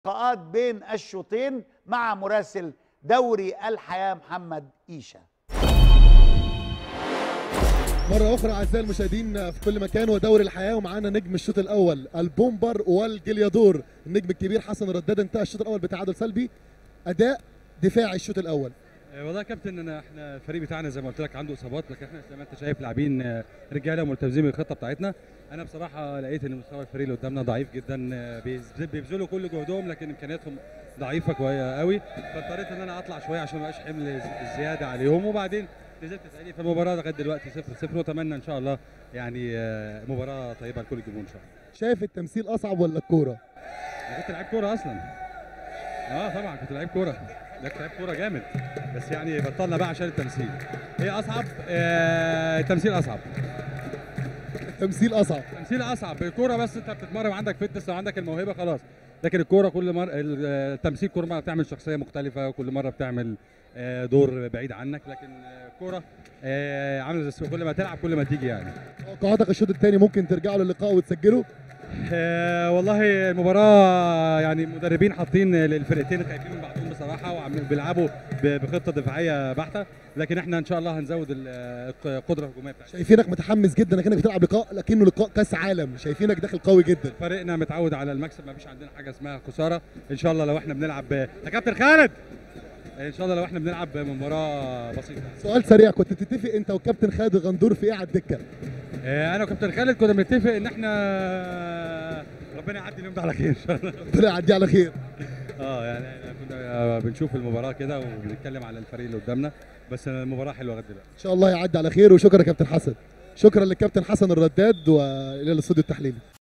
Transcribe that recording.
لقاءات بين الشوطين مع مراسل دوري الحياة محمد إيشا مرة أخرى أعزائي المشاهدين في كل مكان ودوري الحياة ومعانا نجم الشوط الأول البومبر والجليادور النجم الكبير حسن الرداد انتهى الشوط الأول بتعادل سلبي أداء دفاعي الشوط الأول آه، والله يا كابتن انا احنا الفريق بتاعنا زي ما قلت لك عنده اصابات لكن احنا زي ما انت شايف لاعبين آه، رجاله ملتزمين بالخطه بتاعتنا انا بصراحه لقيت ان مستوى الفريق اللي قدامنا ضعيف جدا آه، بيز- بيبذلوا كل جهدهم لكن امكانياتهم ضعيفه كويس قوي فاضطريت ان انا اطلع شويه عشان ما يبقاش حمل ز- زياده عليهم وبعدين نزلت تاني في المباراه لغايه دلوقتي 0 0 واتمنى ان شاء الله يعني آه، مباراه طيبه لكل الجمهور ان شاء الله شايف التمثيل أصعب ولا الكورة؟ انا كنت لعيب كوره اصلا اه طبعا كنت لعيب كوره ده كنت لعيب كوره جامد بس يعني بطلنا بقى عشان التمثيل هي اصعب آه التمثيل اصعب التمثيل أصعب التمثيل اصعب الكوره بس انت بتتمرن وعندك فتنس وعندك الموهبه خلاص لكن الكوره كل مره التمثيل كل مره بتعمل شخصيه مختلفه وكل مره بتعمل آه، دور بعيد عنك لكن آه، الكوره آه، عامله زي السوق، كل ما تلعب كل ما تيجي يعني توقعاتك الشوط الثاني ممكن ترجعوا للقاء وتسجلوا؟ آه، والله المباراة يعني المدربين حاطين للفرقتين خايفين من بعضهم بصراحة وعم بيلعبوا ب- بخطة دفاعية بحتة لكن احنا ان شاء الله هنزود ال- القدرة الهجومية بتاعتنا شايفينك متحمس جدا انك بتلعب لقاء لكنه لقاء كاس عالم شايفينك داخل قوي جدا فريقنا متعود على المكسب ما فيش عندنا حاجة اسمها خسارة ان شاء الله لو احنا بنلعب ب- يا كابتن خالد ان شاء الله لو احنا بنلعب بمباراة بسيطة سؤال سريع كنت تتفق انت وكابتن خالد الغندور في ايه على الدكه؟ آه، انا وكابتن خالد كنا بنتفق ان احنا ربنا يعدي اليوم ده على خير ان شاء الله ربنا يعديه على خير اه يعني احنا كنا بنشوف المباراه كده وبنتكلم على الفريق اللي قدامنا بس المباراه حلوه لغايه دلوقتي ان شاء الله يعدي على خير وشكرا يا كابتن حسن شكرا للكابتن حسن الرداد والى الاستوديو التحليلي